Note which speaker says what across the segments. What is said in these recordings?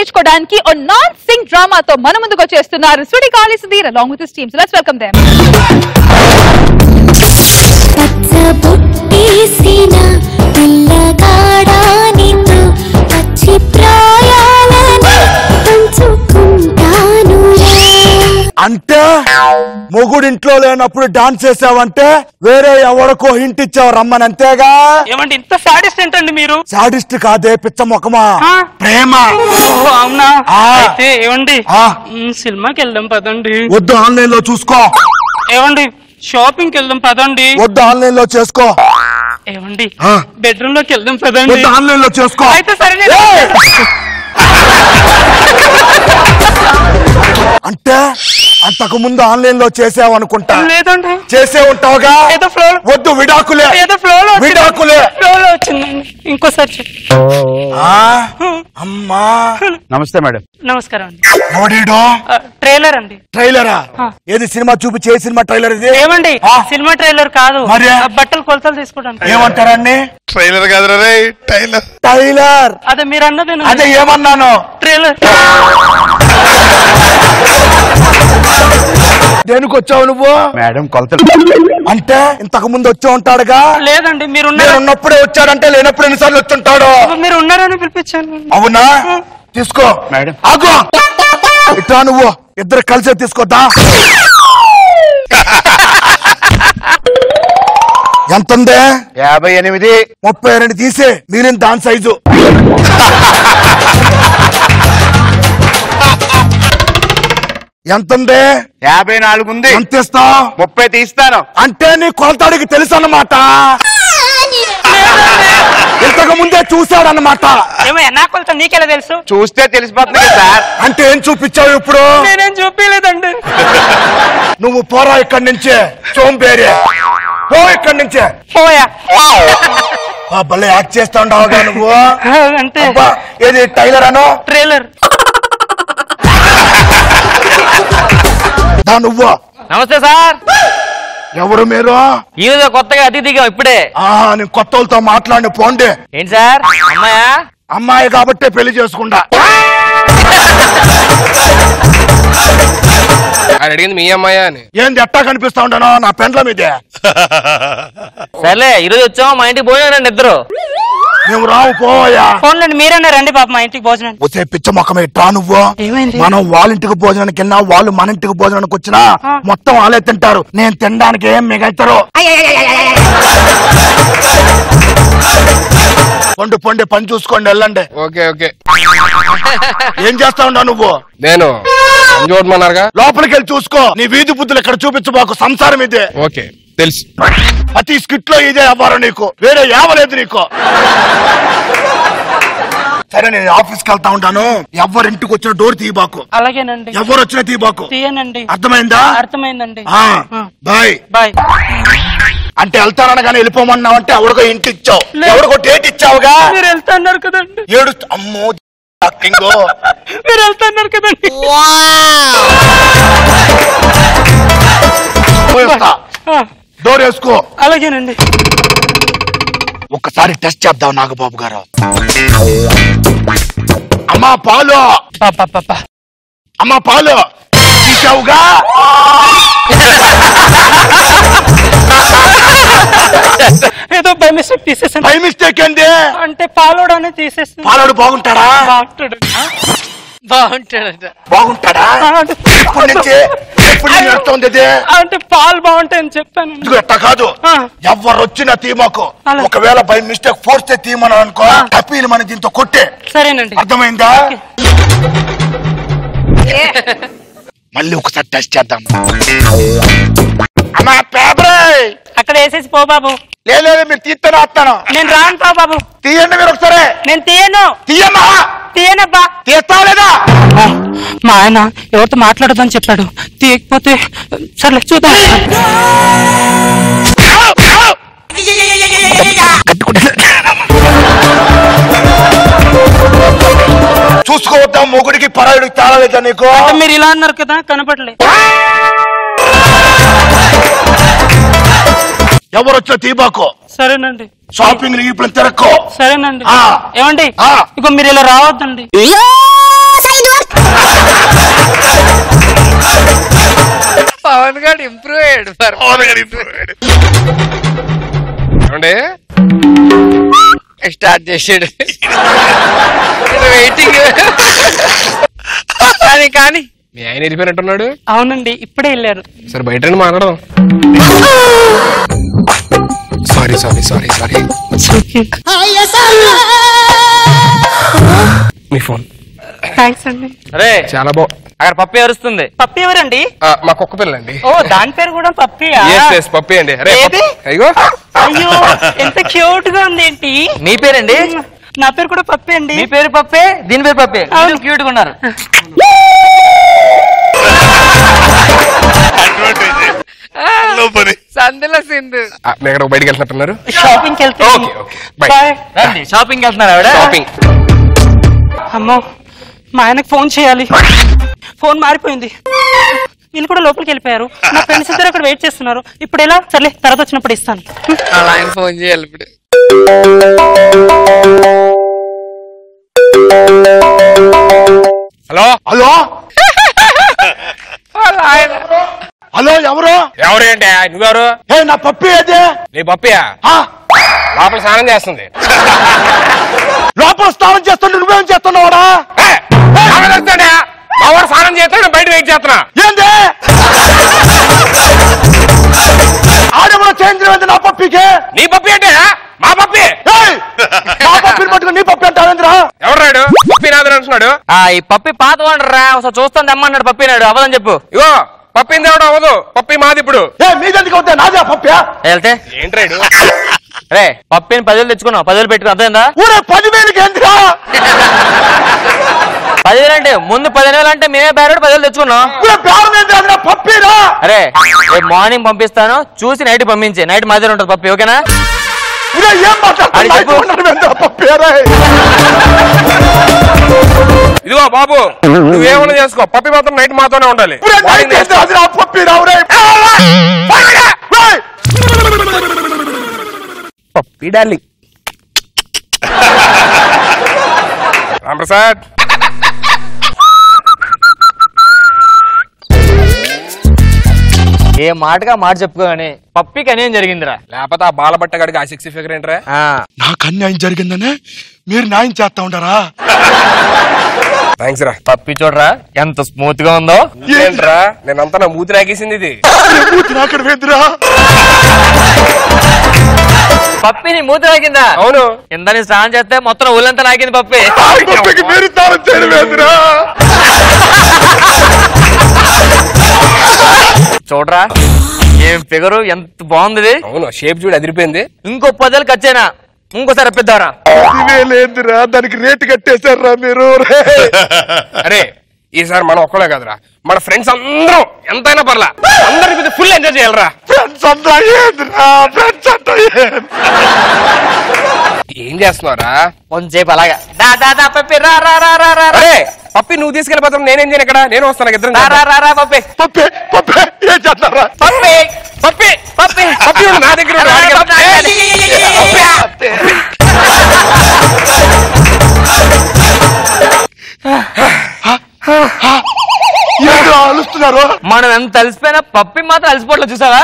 Speaker 1: నేర్చుకోవడానికి ఓ నాన్ సింగ్ డ్రామాతో మన ముందుకు వచ్చేస్తున్నారు Sudigali Sudheer along with teams let's welcome them
Speaker 2: పచ్చబొట్టేసిన పిల్లగాడానితో పచ్చి ప్రాయాలని పంచుకుంటాను
Speaker 3: అంటే మొగుడింట్లో లేనప్పుడు డాన్స్ చేసావంటే వేరే ఎవరికో హింట్ ఇచ్చావు రమ్మని అంతేగా
Speaker 4: ఏమండి ఇంత సాడెస్ట్ ఏంటండి మీరు
Speaker 3: సాడిస్ట్ కాదే పిచ్చ ముఖమా
Speaker 4: ఆ.
Speaker 3: ప్రేమ
Speaker 4: ఓహో, అవునా
Speaker 3: ఆ.
Speaker 4: అయితే ఏమండి
Speaker 3: ఆ.
Speaker 4: మ్, సినిమాకి వెళ్దాం పదండి
Speaker 3: వద్దు ఆన్లైన్ లో చూసుకో
Speaker 4: ఏమండి షాపింగ్ కి వెళ్దాం పదండి
Speaker 3: వద్దు ఆన్లైన్ లో చేసుకో
Speaker 4: ఏమండి
Speaker 3: ఆ.
Speaker 4: బెడ్రూమ్ లోకి వెళ్దాం పదండి
Speaker 3: వద్దు ఆన్లైన్ లో చేసుకో
Speaker 4: అయితే సరే నేను-
Speaker 3: ఏయ్! అంటే అంతకు ముందు ఆన్లైన్ లో చేసావు అనుకుంటా
Speaker 4: లేదండి
Speaker 3: చేసే ఉంటావుగా
Speaker 4: ఏదో ఫ్లో
Speaker 3: వద్దు విడాకులే
Speaker 4: ఏదో ఫ్లో లో వచ్చింది.
Speaker 3: విడాకులే
Speaker 4: ఫ్లో లో వచ్చిందండి ఇంకోసారి చెప్పు.
Speaker 3: ఆ, అమ్మా
Speaker 5: నమస్తే మేడం
Speaker 4: నమస్కారం అండి
Speaker 3: ఎవడీడో
Speaker 4: ఆ, ట్రైలర్ అండి
Speaker 3: ట్రైలరా
Speaker 4: ఆ.
Speaker 3: ఏది సినిమా చూపించి ఏ సినిమా ట్రైలర్ ఇది
Speaker 4: ఏమండి
Speaker 3: ఆ.
Speaker 4: సినిమా ట్రైలర్ కాదు
Speaker 3: మరి?
Speaker 4: ఆ, బట్టలు కొలతలు తీసుకోవడానికి
Speaker 3: ఏమంటారండి
Speaker 6: ట్రైలర్ కాదురా రే టైలర్
Speaker 3: టైలర్
Speaker 4: అదే మీరు అన్నదేనా
Speaker 3: అదే ఏమన్నాను
Speaker 4: ట్రైలర్
Speaker 3: దేనికి వచ్చావు నువ్వు
Speaker 5: మేడం కొలతలు
Speaker 3: అంటే ఇంతకు ముందు వచ్చి ఉంటాడుగా
Speaker 4: లేదండి మీరు
Speaker 3: నేను
Speaker 4: ఉన్నారు
Speaker 3: ఉన్నప్పుడే వచ్చాడంటే లేనప్పుడు ఎన్నిసార్లు వచ్చుంటాడు
Speaker 4: మీరు ఉన్నారని పిలిపించాను
Speaker 3: అవునా తీసుకో
Speaker 5: మేడం.
Speaker 3: ఆగు ఇట్లా నువ్వు ఇద్దరు కలిసే తీసుకోద్దా ఎంత ఉంది
Speaker 5: యాభై ఎనిమిది
Speaker 3: ముప్పై రెండు తీసే మిగిలిన దాని సైజు ఎంత ఉంది
Speaker 5: యాభై నాలుగు ఉంది
Speaker 3: ఎంత ఇస్తావు
Speaker 5: ముప్పై తీస్తాను
Speaker 3: అంటే నీ కొలతాడికి తెలుసు అన్నమాట ఇంతకు ముందే చూశాడన్నమాట
Speaker 4: ఏమయ్యా నా కొలత నీకెలా తెలుసు
Speaker 5: చూస్తే తెలిసిపోతుంది కదా సార్
Speaker 3: అంటే ఏం చూపించావు ఇప్పుడు
Speaker 4: నేనేం చూపించలేదండి
Speaker 3: నువ్వు పోరా ఇక్కడి నుంచే సోంపేరే పో ఇక్కడి నుంచే
Speaker 4: పోయా
Speaker 3: ఆ భలే యాక్ట్ చేస్తా ఉండవుగా నువ్వు
Speaker 4: అంటే
Speaker 3: అబ్బా ఏది టైలర్ అను
Speaker 4: ట్రైలర్
Speaker 3: దా నువ్వు
Speaker 7: నమస్తే సార్
Speaker 3: ఎవరు మీరు
Speaker 7: ఈ రోజు కొత్తగా అతిథిగా ఇప్పుడే
Speaker 3: ఆ నేను కొత్త వాళ్ళతో మాట్లాడి పోండి
Speaker 7: ఏంటి సార్ అమ్మాయా
Speaker 3: అమ్మాయి కాబట్టే పెళ్లి చేసుకుంటా
Speaker 6: ఆయన అడిగింది మీ అమ్మాయా అని
Speaker 3: ఏంది ఎట్టా కనిపిస్తా ఉంటాను నా పెండ్ల మీదే
Speaker 7: సర్లే ఈ రోజు వచ్చాము మా ఇంటికి పోయినా రండి ఇద్దరు
Speaker 3: మేము రావు పోవయ్యా
Speaker 4: ఫోన్లండి మీరన్నా రండి పాప మా ఇంటికి భోజనం
Speaker 3: వచ్చే పిచ్చ మొక్కమే ఇట్రా నువ్వు
Speaker 4: ఏమైంది?
Speaker 3: మనం వాళ్ళ ఇంటికి భోజనానికి వెళ్ళినా వాళ్ళు మన ఇంటికి భోజనానికి వచ్చినా మొత్తం వాళ్ళే తింటారు నేను తినడానికి ఏం మిగతారు పొండి పొండి పని చూసుకోండి వెళ్ళండి
Speaker 6: ఓకే ఓకే
Speaker 3: ఏం చేస్తా ఉన్నావు నువ్వు
Speaker 6: నేను చూడమన్నారుగా
Speaker 3: లోపలికి వెళ్ళి చూసుకో నీ వీధి బుద్ధులు ఇక్కడ చూపించబాకు సంసారం ఇదే
Speaker 6: ఓకే తెలుసు
Speaker 3: ప్రతి స్కిట్ లో ఇదే అవ్వారు నీకు వేరే యావలేదు నీకు సరే నేను ఆఫీస్కి వెళ్తా ఉంటాను ఎవరింటికి వచ్చిన డోర్ తీయబాకు
Speaker 4: అలాగేనండి
Speaker 3: ఎవరు వచ్చినా తీయబాకు
Speaker 4: తీయనండి
Speaker 3: అర్థమైందా
Speaker 4: అర్థమైందండి
Speaker 3: ఆ,
Speaker 4: ఆ.
Speaker 3: బాయ్
Speaker 4: బాయ్
Speaker 3: అంటే వెళ్తాననగానే వెళ్ళిపోమన్నావు అంటే ఎవరికో ఇంటి ఇచ్చావు
Speaker 4: లేదు.
Speaker 3: ఎవరికో డేట్ ఇచ్చావుగా
Speaker 4: మీరు వెళ్తా అన్నారు కదండి
Speaker 3: ఏడు అమ్మో కింగో
Speaker 4: మీరు వెళ్తా అన్నారు కదండి
Speaker 3: పోయేస్తా.
Speaker 4: ఆ,
Speaker 3: డోర్ వేసుకో
Speaker 4: అలాగేనండి
Speaker 3: ఒక్కసారి టెస్ట్ చేద్దాం నాగబాబు గారు అమ్మా పాలు
Speaker 4: పాపా
Speaker 3: అమ్మా పాలు తీసావుగా
Speaker 4: ఏదో బై మిస్టేక్ తీసేసాను
Speaker 3: బై మిస్టేక్ ఏంది
Speaker 4: అంటే పాలోడనే తీసేసాను
Speaker 3: పాలోడు బాగుంటాడా
Speaker 4: బాగుంటాడు బాగుంటాడు
Speaker 3: బాగుంటాడా ఇప్పటి నుంచి ఎప్పుడు నుంచి నడుస్తుంది ఇది
Speaker 4: అంటే పాలు బాగుంటాయని చెప్పాను
Speaker 3: ఇదిగో ఎట్టా కాదు
Speaker 4: ఆ.
Speaker 3: ఎవరు వచ్చినా తీమాకు
Speaker 4: అలా.
Speaker 3: ఒకవేళ బై మిస్టేక్ ఫోర్స్ తీయమని అనుకో కపీలు మన దీంతో కొట్టే
Speaker 4: సరేనండి
Speaker 3: అర్థమైందా మళ్ళీ ఒకసారి టెస్ట్ చేద్దాం అమ్మా పేపర్
Speaker 4: అక్కడ వేసేసి పో బాబు
Speaker 3: లేదు మీరు తీస్తాను వస్తాను
Speaker 4: నేను రాను పో బాబు
Speaker 3: తీయండి మీరు ఒకసారి
Speaker 4: నేను తీయను
Speaker 3: తీయమ్మా
Speaker 4: తీయనబ్బా
Speaker 3: తీస్తావా లేదా
Speaker 4: మా ఆయన ఎవరితో మాట్లాడదని చెప్పాడు తీయకపోతే సర్లే చూద్దాం
Speaker 3: చూసుకోవద్దా మొగుడికి పరాయుడికి తేడా లేదా నీకు
Speaker 4: మీరు ఇలా అన్నారు కదా కనపడలే
Speaker 3: ఎవరు వచ్చినా తీబాకో
Speaker 4: సరేనండి
Speaker 3: షాపింగ్ ఇప్పుడు తిరక్కో
Speaker 4: సరేనండి
Speaker 3: ఆ.
Speaker 4: ఏమండి
Speaker 3: ఆ.
Speaker 4: ఇక మీరు ఇలా రావద్దండి
Speaker 6: పవన్ గారు ఇంప్రూవ్ అయ్యాడు ఏమండి
Speaker 7: స్టార్ట్ చేసాడు వెయిటింగ్ కానీ కానీ
Speaker 6: మీ ఆయన వెళ్ళిపోయినట్టున్నాడు
Speaker 4: అవునండి ఇప్పుడే వెళ్ళారు
Speaker 6: సరే బయట రండి మాట్లాడదాం సారీ సారీ సారీ సారీ మీ ఫోన్
Speaker 4: థ్యాంక్స్ అండి
Speaker 7: అరే
Speaker 6: చాలా బా
Speaker 7: అక్కడ పప్పి అరుస్తుంది
Speaker 4: పప్పి ఎవరండి
Speaker 6: ఆ, మా కుక్క పిల్లండి
Speaker 4: ఓ దాని పేరు కూడా పప్పియా
Speaker 6: ఎస్ ఎస్ పప్పి అండి అరే
Speaker 4: ఏది?
Speaker 6: పప్పి. అయ్యో
Speaker 4: అయ్యో ఎంత క్యూట్ గా ఉంది ఏంటి
Speaker 7: మీ పేరండి
Speaker 4: నా పేరు కూడా పప్పి అండి
Speaker 7: మీ పేరు పప్పే దీని పేరు పప్పే
Speaker 4: అవును.
Speaker 7: క్యూట్ గా ఉన్నారు సందులో సింధు
Speaker 6: ఆ, మీరు ఎక్కడ బయటికి వెళ్తున్నట్టున్నారు
Speaker 4: షాపింగ్ కి
Speaker 6: ఓకే
Speaker 4: వెళ్తాను
Speaker 6: ఓకే బై
Speaker 4: బాయ్
Speaker 7: రండి షాపింగ్ వెళ్తున్నారు ఆవిడ
Speaker 6: షాపింగ్
Speaker 4: అమ్మో మా ఆయనకు ఫోన్ చేయాలి ఫోన్ మారిపోయింది వీళ్ళు కూడా లోపలికి వెళ్ళిపోయారు నా ఫ్రెండ్స్ ఇద్దరు అక్కడ వెయిట్ చేస్తున్నారు ఇప్పుడు ఎలా సర్లే తర్వాత వచ్చినప్పుడు ఇస్తాను
Speaker 7: అలా ఆయన ఫోన్ చేయాలి ఇప్పుడు
Speaker 6: హలో
Speaker 3: హలో హలో ఎవరు
Speaker 6: ఎవరు ఏంటి నువ్వెవరు
Speaker 3: ఏ నా పప్పి ఏది
Speaker 6: నీ పప్పియా
Speaker 3: ఆ,
Speaker 6: లోపల స్నానం చేస్తుంది
Speaker 3: లోపల స్నానం చేస్తుంటే నువ్వేం చేస్తున్నావురా
Speaker 6: ఏ, స్నానం చేస్తాడా? మా వాడు స్నానం చేస్తాడు బయట వెయిట్ చేస్తున్నా
Speaker 3: ఏంది ఆడెవరో చేంజ్ ఏంది నా పప్పికి
Speaker 6: నీ పప్పి అంటే మా పప్పి
Speaker 3: ఏయ్, నా పప్పిని పట్టుకుని నీ పప్పి అంటావేంద్రా
Speaker 6: ఎవరు రాడు పప్పి నాదని అంటున్నాడు
Speaker 7: ఆ ఈ పప్పి పాత వాడరా ఒకసారి చూస్తాను తెమ్మన్నాడు పప్పి నాడు అవ్వదని చెప్పు
Speaker 6: ఇగో పప్పి తేవడం అవ్వదు పప్పి మాది ఇప్పుడు
Speaker 3: ఏ మీదెందుకు అవుతాయి నాదే పప్పి
Speaker 7: వెళ్తే
Speaker 6: ఏంటి రైడు
Speaker 7: రే పప్పిని పదివేలు తెచ్చుకున్నావు పదివేలు పెట్టుకుని అర్థమైందా
Speaker 3: ఊరే పదివేలకి ఏంద్రా
Speaker 7: పదివేలు అంటే ముందు పదిహేను వేలు అంటే మేమే బేరాడు పదివేలు తెచ్చుకున్నాం
Speaker 3: ఊరే బేరం ఏంద్రా అది నా పప్పిరా
Speaker 7: అరే రేపు మార్నింగ్ పంపిస్తాను చూసి నైట్ పంపించే నైట్ మధ్యలో ఉంటుంది పప్పి ఓకేనా
Speaker 3: ఊరే ఏం
Speaker 7: అది చెప్పు.
Speaker 3: మాట్లాడుతున్నావు పప్పి రే
Speaker 6: ఇదిగో బాబు నువ్వేమన్నా చేసుకో పప్పి మాత్రం నైట్ మాతోనే ఉండాలి
Speaker 3: ఊరే
Speaker 6: మార్నింగ్
Speaker 3: నైట్ ఏంద్రా? అది నా పప్పిరా ఊరే ఏయ్,
Speaker 6: పప్పి డార్లింగ్ రామప్రసాద్
Speaker 7: ఏ మాటగా మాట చెప్పుకోగానే పప్పికి అనేం జరిగిందిరా
Speaker 6: లేకపోతే ఆ బాలబట్ట గడికి ఆ సిక్స్ ఫిగర్ ఏంట్రా
Speaker 7: ఆ,
Speaker 3: నాకు అన్యాయం జరిగిందనే మీరు న్యాయం చేస్తా ఉంటారా
Speaker 6: థ్యాంక్స్ రా
Speaker 7: పప్పి చూడరా ఎంత స్మూత్ గా ఉందో
Speaker 6: ఏంట్రా నేనంతా నా మూతి నాగేసింది ఇది
Speaker 3: అక్కడ వేద్దురా
Speaker 7: పప్పిని మూతి నాకిందా
Speaker 6: అవును
Speaker 7: కింద నీ స్నానం చేస్తే మొత్తం ఊళ్ళంతా నాకింది పప్పి
Speaker 3: పప్పికి మీరు తాను చేయడం వేద్దురా
Speaker 7: చూడరా ఏం ఫిగరు ఎంత బాగుంది ఇది.
Speaker 6: అవును షేప్ చూడు అదిరిపోయింది
Speaker 7: ఇంకో పదేళ్ళు ఖర్చైనా ఇంకోసారి రప్పిద్దారా
Speaker 3: పదివేలేదురా దానికి రేటు కట్టేశారా మీరు
Speaker 6: అరే ఈసారి మనం ఒక్కలే కదరా మన ఫ్రెండ్స్ అందరం ఎంతైనా పర్లా అందరికి ఫుల్ ఎంజాయ్ చేయాలరా
Speaker 3: ఫ్రెండ్స్ అంతా ఏందిరా ఫ్రెండ్స్ అంతా ఏంది?
Speaker 6: ఏం చేస్తున్నారా
Speaker 7: కొంచెంసేపు అలాగా దా దా దా పప్పి రా రా రా రా రా రా.
Speaker 6: అరే పప్పి నువ్వు తీసుకెళ్ళిపోతాం నేనేం చేయను ఇక్కడ నేను వస్తాను ఇద్దరం
Speaker 7: రా రా
Speaker 6: చేద్దాం.
Speaker 7: రా రా పప్పి
Speaker 3: పప్పి పప్పి ఏం చేస్తారా
Speaker 7: పప్పి
Speaker 6: పప్పి
Speaker 7: పప్పి
Speaker 6: పప్పి ఉండు, నా దగ్గర ఉండు,
Speaker 7: రా, రా,
Speaker 6: వాడికి
Speaker 7: రా, రా,
Speaker 6: పప్పి.
Speaker 7: రా,
Speaker 3: ఏంద్రా అలుస్తున్నారు
Speaker 7: మనం ఎంత అలసిపోయినా పప్పి మాత్రం అలసిపోవట్లేదు చూసావా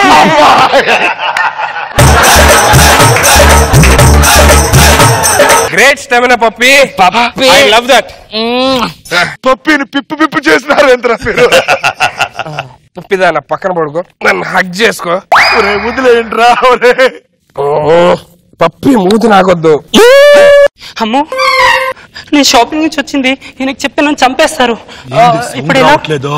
Speaker 6: great stamina puppy
Speaker 7: puppy.
Speaker 6: I love that
Speaker 3: పప్పిని పిప్పు పిప్పు చేసినారు ఏంద్రా మీరు
Speaker 6: పప్పిదా నా పక్కన పడుకో నన్ను హగ్ చేసుకో
Speaker 3: ఒరే వదిలేయండిరా ఒరే
Speaker 6: ఓ పప్పి మూతి నాకొద్దు
Speaker 4: అమ్మో నేను షాపింగ్ నుంచి వచ్చింది ఈయనకి చెప్తే నన్ను చంపేస్తారు ఆ, ఇప్పుడు ఎలా
Speaker 3: రావట్లేదు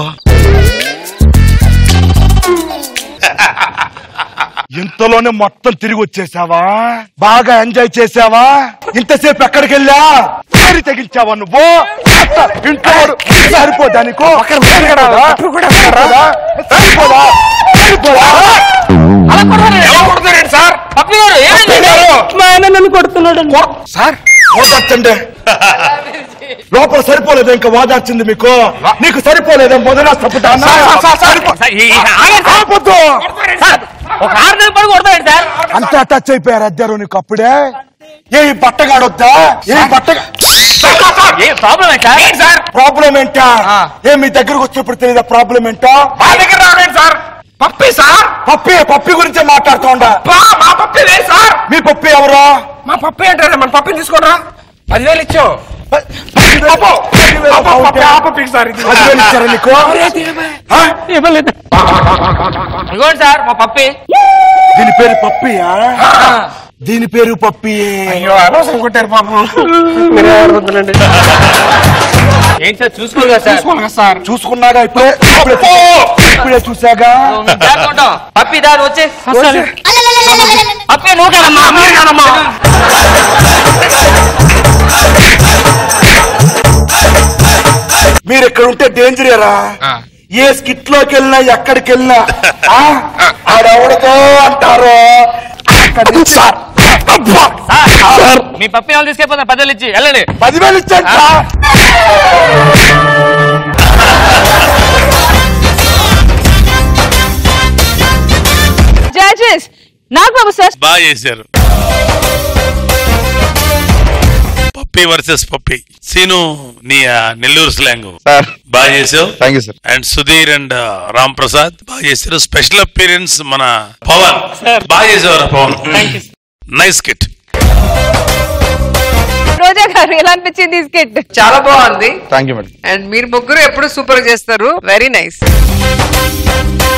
Speaker 3: ఇంతలోనే మొత్తం తిరిగి వచ్చేసావా బాగా ఎంజాయ్ చేసావా ఇంతసేపు ఎక్కడికి వెళ్ళా పేరు తెగించావా నువ్వు అత్త, ఇంట్లో వాడు సరిపోదా నీకు సరిపోదా? సరిపోదా? సరిపోదా? సరిపోదా?
Speaker 6: ఎలా కొడుతున్నారండి సార్
Speaker 7: పప్పి గారు ఏమైంది
Speaker 4: మా ఆయన నన్ను కొడుతున్నాడు
Speaker 6: సార్
Speaker 3: ఓదార్చండి లోపల సరిపోలేదు ఇంకా ఓదార్చింది మీకు నీకు సరిపోలేదా మొదట తప్పుతా
Speaker 6: సార్, సార్, సార్, సార్, ఈ- ఈ- ఆగండి సార్.
Speaker 3: ఆపొద్దు
Speaker 7: ఒక ఆరు నెలలు పడి కొడతాడు సార్
Speaker 3: అంతా టచ్ అయిపోయారు అద్దరు నీకు అప్పుడే ఏ ఈ బట్టగాడొద్దా ఏ ఈ బట్ట
Speaker 7: ఏం ప్రాబ్లం ఏంటి సార్
Speaker 3: ప్రాబ్లం ఏంటా
Speaker 7: ఆ.
Speaker 3: ఏ మీ దగ్గరకు వచ్చినప్పుడు తెలియదా ప్రాబ్లం ఏంటో
Speaker 6: మా దగ్గర రాలేదు సార్ పప్పి సార్
Speaker 3: పప్పి పప్పి గురించే మాట్లాడుతోండా
Speaker 6: పా మా పప్పి లేదు సార్
Speaker 3: మీ పప్పి ఎవరో
Speaker 6: మా పప్పి అంటారా మన పప్పిని తీసుకోరా పదివేలు ఇచ్చాం
Speaker 3: పదివేలు-
Speaker 6: అబ్బో,
Speaker 3: పదివేలు
Speaker 6: అబ్బో,
Speaker 3: బాగుంటే
Speaker 6: పప్పి, ఆ పప్పి సార్ ఇది.
Speaker 3: పదివేలు ఇచ్చారా నీకు ఆ?
Speaker 4: ఇవ్వలేదు
Speaker 7: ఇదిగోండి సార్ మా పప్పి
Speaker 3: దీని పేరు పప్పియా దీని పేరు పప్పి
Speaker 6: అయ్యో అనవసరం కొట్టారు పాపం మీరే వద్దులండి
Speaker 7: ఏంటి సార్ చూసుకోరు కదా సార్
Speaker 6: తీసుకోవాలి కదా సార్
Speaker 3: చూసుకున్నాగా ఇప్పుడే ఇప్పుడే ఇప్పుడే చూసాగా
Speaker 7: మేము జాగ్రత్తగా ఉంటాం. పప్పి దాని వచ్చే
Speaker 4: అసలు
Speaker 7: పప్పి నువ్వు కదమ్మా
Speaker 6: మీరు కాదమ్మా
Speaker 3: మీరు ఇక్కడ ఉంటే డేంజర్ రా
Speaker 6: ఆ.
Speaker 3: ఏ స్కిట్ లోకి వెళ్ళినా ఎక్కడికి వెళ్ళినా ఆ, ఆడెవడతో అంటారు అక్కడి నుంచి అబ్బా!
Speaker 7: సార్ మీ పప్పి వాళ్ళు తీసుకెళ్ళిపోతాను పదివేలు ఇచ్చి వెళ్ళండి
Speaker 3: పదివేలు ఇచ్చండి
Speaker 1: జడ్జెస్ నాగబాబు సార్
Speaker 8: బాగా చేశారు పప్పి వర్సెస్ పప్పి సీను నీ ఆ నెల్లూరు స్లాంగ్
Speaker 5: సార్
Speaker 8: బాగా చేసావు
Speaker 5: thank you sir
Speaker 8: and Sudheer and Ram Prasad బాగా చేశారు స్పెషల్ అపీరెన్స్ మన పవన్ బాగా చేసేవారు పవన్ నైస్ కిట్
Speaker 1: రోజా గారు ఎలా అనిపించింది ఈ స్కిట్
Speaker 9: చాలా బాగుంది
Speaker 5: థ్యాంక్ యూ మేడం
Speaker 9: అండ్ మీరు ముగ్గురు ఎప్పుడు సూపర్ చేస్తారు వెరీ నైస్